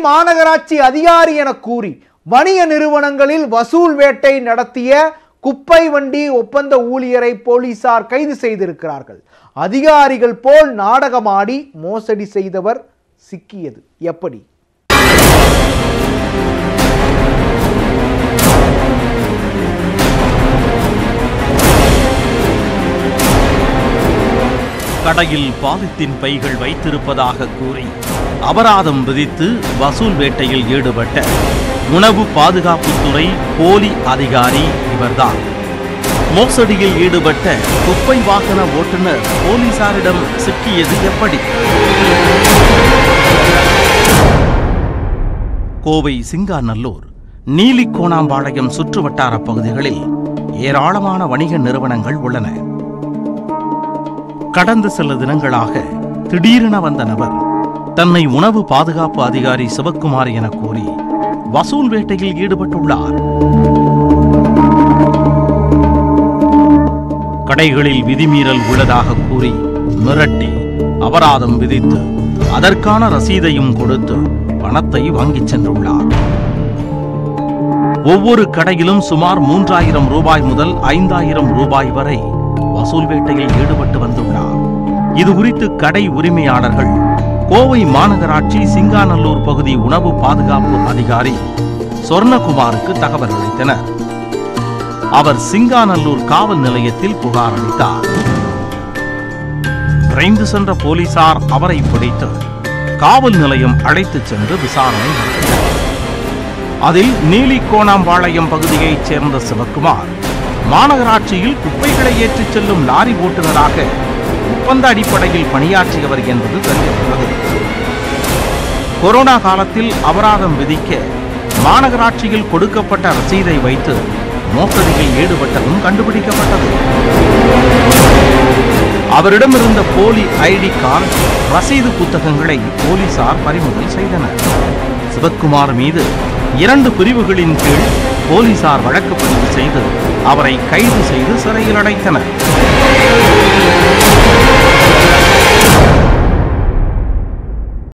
மாநகராட்சி அதிகாரி என கூறி வணிக நிறுவனங்களில் வசூல் வேட்டை நடத்திய குப்பை வண்டி ஒப்பந்த ஊழியரை போலீசார் கைது செய்திருக்கிறார்கள் அதிகாரிகள் போல் நாடகமாடி மோசடி செய்தவர் சிக்கியது எப்படி கடையில் பாலித்தீன் பைகள் வைத்திருப்பதாக கூறி அபராதம் விதித்து வசூல் வேட்டையில் ஈடுபட்ட உணவு பாதுகாப்புத்துறை போலி அதிகாரி இவர்தான் மோசடியில் ஈடுபட்ட குப்பை வாகன ஓட்டுநர் போலீசாரிடம் சிக்கியது எப்படி கோவை சிங்காநல்லூர் நீலிக்கோணாம்பாளையம் சுற்றுவட்டார பகுதிகளில் ஏராளமான வணிக நிறுவனங்கள் உள்ளன கடந்த சில தினங்களாக திடீரென வந்த நபர் தன்னை உணவு பாதுகாப்பு அதிகாரி சிவக்குமார் என கூறி வசூல் வேட்டையில் ஈடுபட்டுள்ளார் கடைகளில் விதிமீறல் உள்ளதாக கூறி மிரட்டி அபராதம் விதித்து அதற்கான ரசீதையும் கொடுத்து பணத்தை வாங்கிச் சென்றுள்ளார் ஒவ்வொரு கடையிலும் சுமார் மூன்றாயிரம் ரூபாய் முதல் ஐந்தாயிரம் ரூபாய் வரை வசூல் வேட்டையில் ஈடுபட்டு வந்துள்ளார் இது குறித்து கடை உரிமையாளர்கள் கோவை மாநகராட்சி சிங்காநல்லூர் பகுதி உணவு பாதுகாப்பு அதிகாரி சொர்ணகுமாருக்கு தகவல் அளித்தனர் அவர் சிங்காநல்லூர் காவல் நிலையத்தில் புகார் அளித்தார் விரைந்து சென்ற போலீசார் அவரை பிடித்து காவல் நிலையம் அழைத்துச் சென்று விசாரணை நடத்தினர் அதில் நீலிக்கோணாம்பாளையம் பகுதியைச் சேர்ந்த சிவக்குமார் மாநகராட்சியில் குப்பைகளை ஏற்றிச் செல்லும் லாரி ஓட்டுநராக ஒப்பந்த அடிப்படையில் பணியாற்றியவர் என்பது தெரியவந்தது கொரோனா காலத்தில் அபராதம் விதிக்க மாநகராட்சியில் கொடுக்கப்பட்ட ரசீதை வைத்து மோசடியில் ஈடுபட்டதும் கண்டுபிடிக்கப்பட்டது அவரிடமிருந்த போலி ஐடி கார்டு ரசீது புத்தகங்களை போலீசார் பறிமுதல் செய்தனர் சிவக்குமார் மீது இரண்டு பிரிவுகளின் கீழ் போலீசார் வழக்கு பதிவு செய்து அவரை கைது செய்து சிறையில் அடைத்தனர்